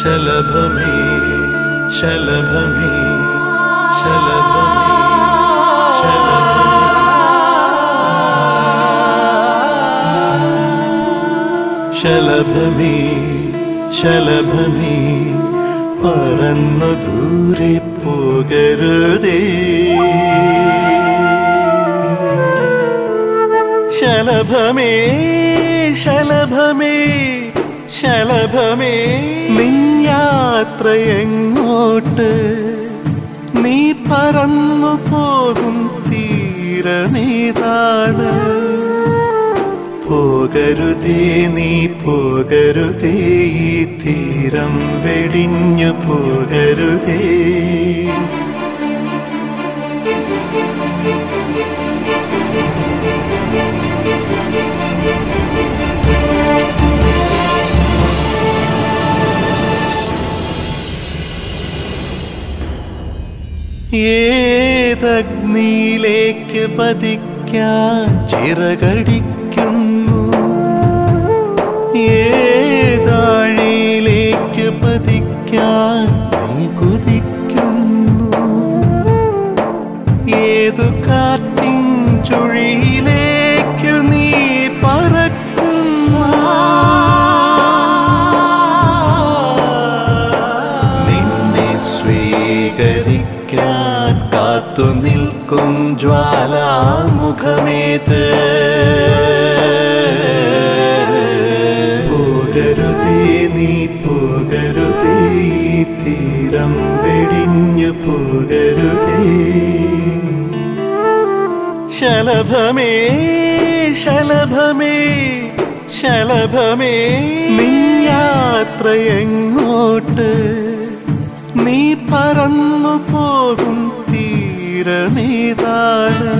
ശലഭമേ ശലഭമേ ശലഭമേ ശലഭമേ ശലഭമേ ശലഭമേ പറന്നു ദൂരെ പോകരുതേ ശലഭമേ ശലഭമേ ശലഭമേ നിന്യാത്ര എങ്ങോട്ട് നീ പറന്നു പോകും തീരമേതാണ് പോകരുതേ നീ പോകരുതേ ഈ തീരം വെടിഞ്ഞു പോകരുതേ ഏതഗ്നിയിലേക്ക് പതിക്കാൻ ചിറകടിക്കുന്നു ഏതാഴിയിലേക്ക് പതിക്കാൻ നീ കുതിക്കുന്നു ഏതു കാറ്റിൻ ചുഴിയിലേക്കു നീ പറക്കുന്നു നിന്നെ സ്വീകരിക്കാൻ കാത്തു നിൽക്കും ജ്വാലാമുഖമേത് പോകരുതേ നീ പോകരുതേ ഈ തീരം വെടിഞ്ഞു പോകരുതേ ശലഭമേ ശലഭമേ ശലഭമേ നിന്യാത്ര എങ്ങോട്ട് നീ പറന്നു പോകും തീരമേതാണ്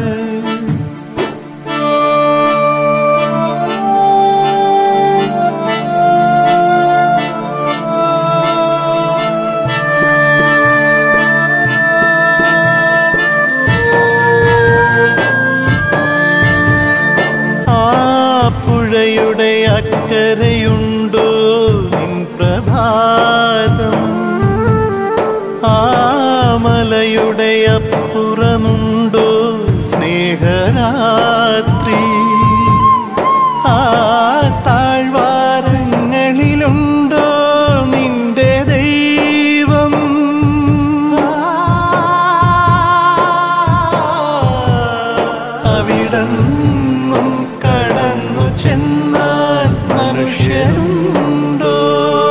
ആ പുഴയുടെ അക്കരയുണ്ടോ നിൻ പ്രഭാതം ആ മലയുടെ അപ്പുറമുണ്ടോ സ്നേഹരാത്രി ആ താഴ്വാരങ്ങളിലുണ്ടോ നിന്റെ ദൈവം അവിടന്നും കടന്നു ചെന്നാൽ മനുഷ്യരുണ്ടോ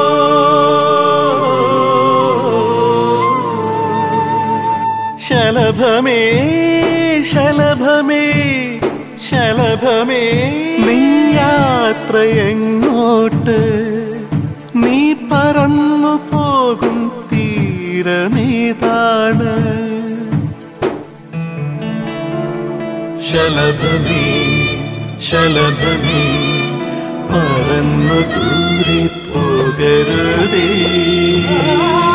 ശലഭമേ ശലഭമേ ശലഭമേ നിന്യാത്ര എങ്ങോട്ട് നീ പറന്നു പോകും തീരമേതാണ് ശലഭമേ ശലഭമേ പറന്നു ദൂരെ പോകരുതേ